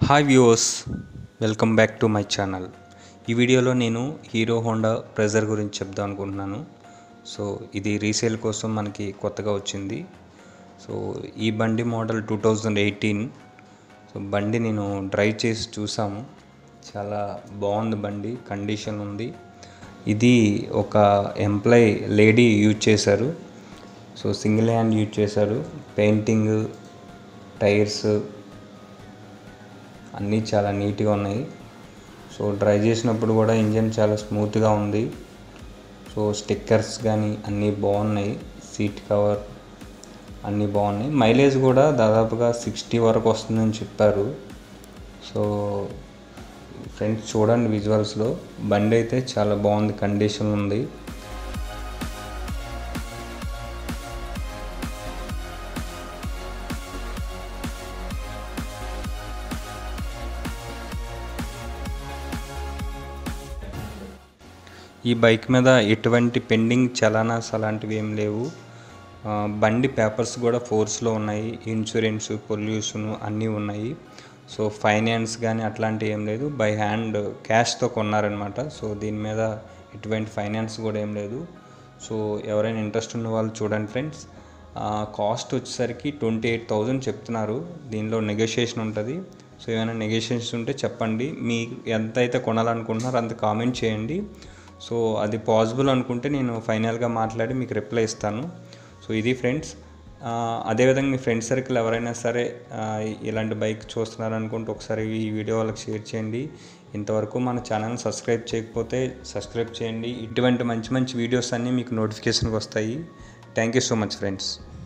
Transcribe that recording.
hi viewers welcome back to my channel ఈ వీడియోలో నేను హీరో హోండా ప్రెజర్ గురించి చెప్దాం అనుకుంటున్నాను సో ఇది రీసేల్ కోసం మనకి కొత్తగా వచ్చింది సో ఈ బండి model two thousand eighteen so బండి నేను డ్రైవ్ చేసి చూసాము చాలా బాగుంది బండి కండిషన్ ఉంది ఇది ఒక ఎంప్లాయ్ లేడీ యూజ్ చేశారు సో సింగిల్ హ్యాండ్ యూజ్ చేశారు పెయింటింగ్ టైర్స్ అన్నీ చాలా నీట్గా ఉన్నాయి సో డ్రైవ్ చేసినప్పుడు కూడా ఇంజన్ చాలా స్మూత్గా ఉంది సో స్టిక్కర్స్ కానీ అన్నీ బాగున్నాయి సీట్ కవర్ అన్నీ బాగున్నాయి మైలేజ్ కూడా దాదాపుగా సిక్స్టీ వరకు వస్తుందని చెప్పారు సో ఫ్రెండ్స్ చూడండి విజువల్స్లో బండి అయితే చాలా బాగుంది కండిషన్ ఉంది ఈ బైక్ మీద ఎటువంటి పెండింగ్ చలానాస్ అలాంటివి ఏం లేవు ఆ, బండి పేపర్స్ కూడా ఫోర్స్లో ఉన్నాయి ఇన్సూరెన్స్ పొల్యూషన్ అన్నీ ఉన్నాయి సో ఫైనాన్స్ కానీ అట్లాంటివి ఏం లేదు బై హ్యాండ్ క్యాష్తో కొన్నారనమాట సో దీని మీద ఎటువంటి ఫైనాన్స్ కూడా ఏం లేదు సో ఎవరైనా ఇంట్రెస్ట్ ఉన్న వాళ్ళు చూడండి ఫ్రెండ్స్ కాస్ట్ వచ్చేసరికి ట్వంటీ ఎయిట్ థౌజండ్ చెప్తున్నారు దీనిలో నెగోషియేషన్ ఉంటుంది సో ఏమైనా నెగోషియేషన్ ఉంటే చెప్పండి మీ ఎంత అయితే కొనాలనుకుంటున్నారో అంత కామెంట్ చేయండి సో అది పాసిబుల్ అనుకుంటే నేను ఫైనల్గా మాట్లాడి మీకు రిప్లై ఇస్తాను సో ఇది ఫ్రెండ్స్ ఆ, అదేవిధంగా మీ ఫ్రెండ్ సర్కిల్ ఎవరైనా సరే ఆ, ఇలాంటి బైక్ చూస్తున్నారనుకుంటే ఒకసారి ఈ వీడియో వాళ్ళకి షేర్ చేయండి ఇంతవరకు మన ఛానల్ సబ్స్క్రైబ్ చేయకపోతే సబ్స్క్రైబ్ చేయండి ఇటువంటి మంచి మంచి వీడియోస్ అన్నీ మీకు నోటిఫికేషన్కి వస్తాయి thank you so much friends